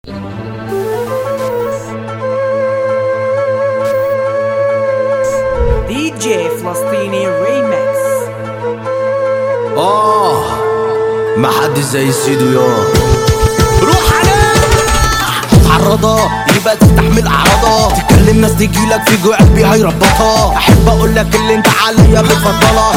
دي جي فلسطيني ريمكس اه ما حد زي سيدو يا روح عليه تعرضها يبقى تستحمل اعراضها تتكلم ناس تجيلك في جوع قلبي هيربطها احب اقول لك اللي انت عليا بتفضلها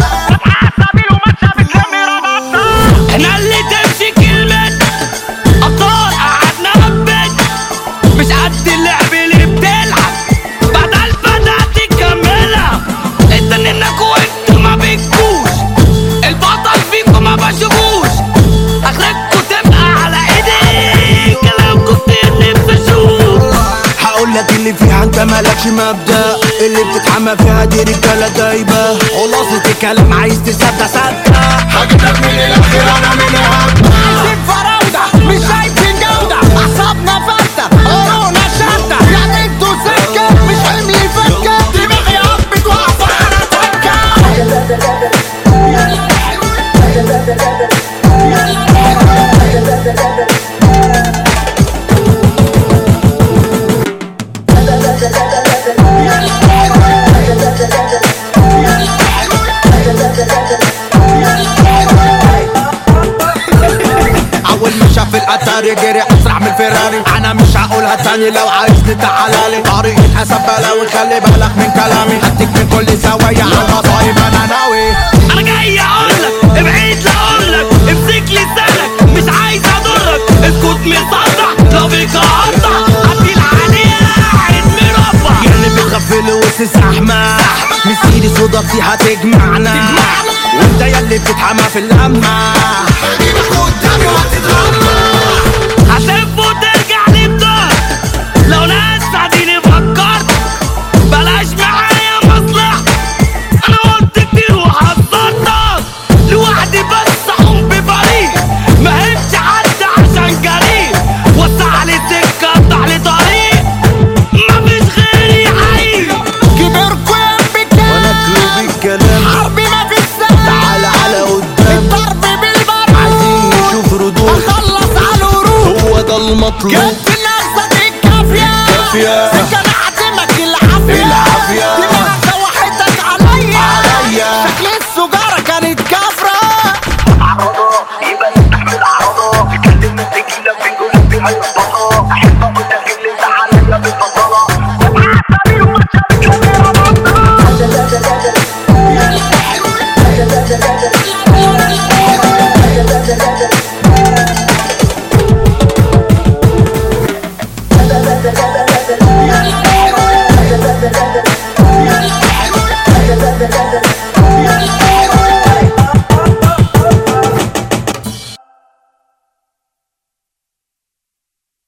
احنا اللي تمشي كلمة ابطال قعدنا نبت مش قد اللعب اللي بتلعب بدل بدأت تكملها اتنينك وانتوا ما بتجوش البطل فيكم ما بشوفوش اخركوا تبقى على ايدي كلامكوا كتير نفسي اشوف هقول لك اللي فيها انت مالكش مبدا اللي بتتحمى فيها دي رجاله دايبه خلاصه الكلام عايز تصدق صدق هجيب لك من الاخر انا من عايزين فراودة مش شايفين جودة أعصابنا فلتة قرونا شتة يعني انتوا سكة مش حمل فكة دماغي قبت واقفة على تكة اول ما شاف الاتاري جري اسرع من الفيراري انا مش هقولها تاني لو عايزني تعالالي طريق الحساب بلاوي خلي بالك من كلامي هديك من كل زاوية على المصايب انا ناوي أنا جاي أقولك ابعد لأقولك امسك لسانك مش عايز أضرك اسكت مصدع لو بيك أقطع هدي العالية عيد مربع يعني بتغفل وسط زحمة مسيري صدفتي هتجمعنا وانت ياللي بتتحمى في اللمة هجيبك قدامي وهتتغمى هتلف وترجع للدار لو ناس اديني فكرت بلاش معايا مصلحة انا قلت كتير وحذرتك لوحدي بس اقوم بفريق ما همش حد عشان جريء وسع لي سكة افتح لي طريق مفيش غيري حقيقي كبركوا يا وانا بكام كلوب الكلام حربي ما في السلام تعال على قدام الضرب بالبرد عايزين نشوف ردود اخلص على الورود هو ده المطلوب جبت نفسك الكافية الكافية. سكة